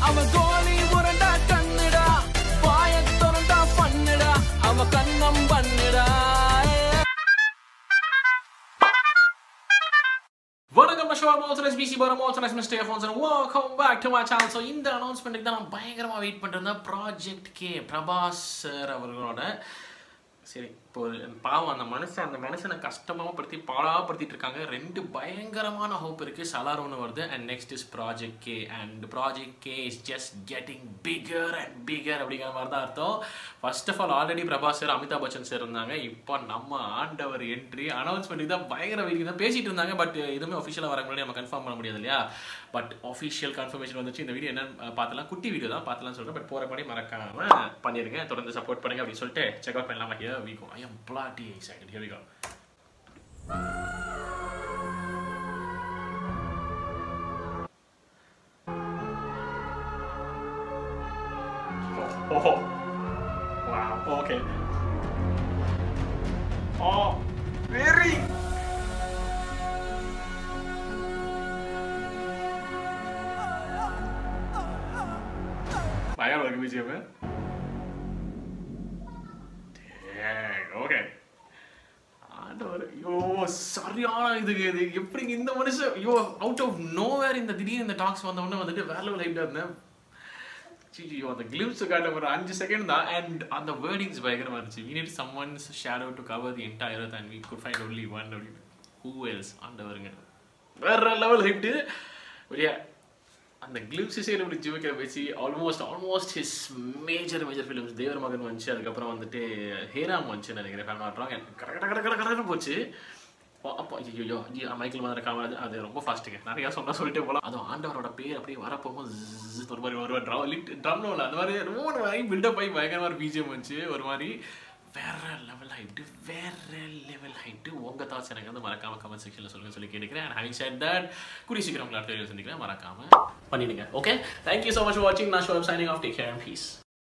அவன் கோலி உரண்டா கண்ணுடா வாய திறந்தா பண்ணுடா அவ கண்ணம் பண்ணுடா வணக்கம் நான் ஷோர் மோல்சனஸ் பிசி பரம் மோல்சனஸ் மிஸ்டர் எஃபோன்ஸ் and welcome back to my channel so இந்த அனௌன்ஸ்மெண்ட்டுக்கு தான் நான் பயங்கரமாக வெயிட் பண்ணிருந்தேன் ப்ராஜெக்ட் கே பிரபாஸ் சார் அவர்களோட சரி இப்போ ஒரு பாவம் அந்த மனுஷன் அந்த மனுஷனை கஷ்டமாக படுத்தி பாடாப்படுத்திட்டு இருக்காங்க ரெண்டு பயங்கரமான ஹோப் இருக்குது சலார் ஒன்று வருது and next is Project K and Project K is just getting bigger and bigger அப்படிங்கிற மாதிரி தான் அர்த்தம் first of all already Prabhas sir Amitabh Bachchan sir இருந்தாங்க இப்போ நம்ம ஆண்டவர் என்ட்ரி அனௌன்ஸ்மெண்ட் தான் பயங்கர வெயிட் தான் பேசிட்டு இருந்தாங்க பட் எதுவுமே ஒஃபிஷியலாக வர முன்னாடி நம்ம கன்ஃபார்ம் பண்ண முடியாது இல்லையா பட் ஒஃபிஷியல் கன்ஃபர்மேஷன் வந்துச்சு இந்த வீடியோ என்னன்னு பார்த்தலாம் குட்டி வீடியோ தான் பார்த்தலாம் சொல்கிறேன் பட் போகிற படி மறக்காம பண்ணிருங்க தொடர்ந்து சப்போர்ட் பண்ணுங்க அப்படின்னு சொல்லிட்டு செக் அவுட் பண்ணலாமா here we go I am bloody excited here we go Oh, oh. Wow, okay. Oh, very. பயங்கர இருக்கு பிஜிஎம் ஓகே ஆண்டவர் ஐயோ சரியான இதுக்கு இது எப்படிங்க இந்த மனுஷன் ஐயோ அவுட் ஆஃப் நோ வேர் இந்த திடீர்னு இந்த டாக்ஸ் வந்த உடனே வந்துட்டு வேற லெவல் ஹைட்டாக இருந்தேன் ஐயோ அந்த கிளிப்ஸ் காட்ட ஒரு அஞ்சு செகண்ட் தான் அண்ட் அந்த வேர்டிங்ஸ் பயங்கரமாக இருந்துச்சு we need someone's shadow to cover the entire earth and we could find only one அப்படின்னு ஹூ எல்ஸ் ஆண்டவருங்க வேற லெவல் ஹைட்டு இல்லையா அந்த கிளிப்ஸ் இசையில் இப்படி ஜிமிக்கிற பேசி almost almost his major major films Thevar Magan வந்துச்சு அதுக்கப்புறம் வந்துட்டு ஹேராம் வந்துச்சு நினைக்கிறேன் ஃபேன் நாட்டுறாங்க கட கட கட கட கடன்னு போச்சு அப்போ ஐயோ ஐயோ மைக்கேல் மாதிரி காமராஜ் அது ரொம்ப ஃபாஸ்ட்டுங்க நிறையா சொன்னால் சொல்லிட்டே போகலாம் அதுவும் ஆண்டவரோட பேர் அப்படியே வரப்போகும் zzz ஒரு மாதிரி ஒரு ட்ரா லிட் ட்ரம்ல இல்லை அந்த மாதிரி ரொம்ப ஒரு மாதிரி பில்டப் ஆகி பயங்கரமாக ஒரு பிஜிஎம் வந்துச்சு ஒரு மாதிரி வேற லெவல் ஹைட்டு வேற லெவல் ஹைட்டு உங்கள் தாட்ஸ் எனக்கு வந்து மறக்காம கமெண்ட் செக்ஷனில் சொல்லுங்க சொல்லி கேட்டுக்கிறேன் அண்ட் ஹேவிங் said that கூடிய சீக்கிரம் உங்களை அடுத்த வீடியோ சந்திக்கிறேன் மறக்காம பண்ணிடுங்க okay thank you so much for வாட்சிங் நான் so signing off take care and piece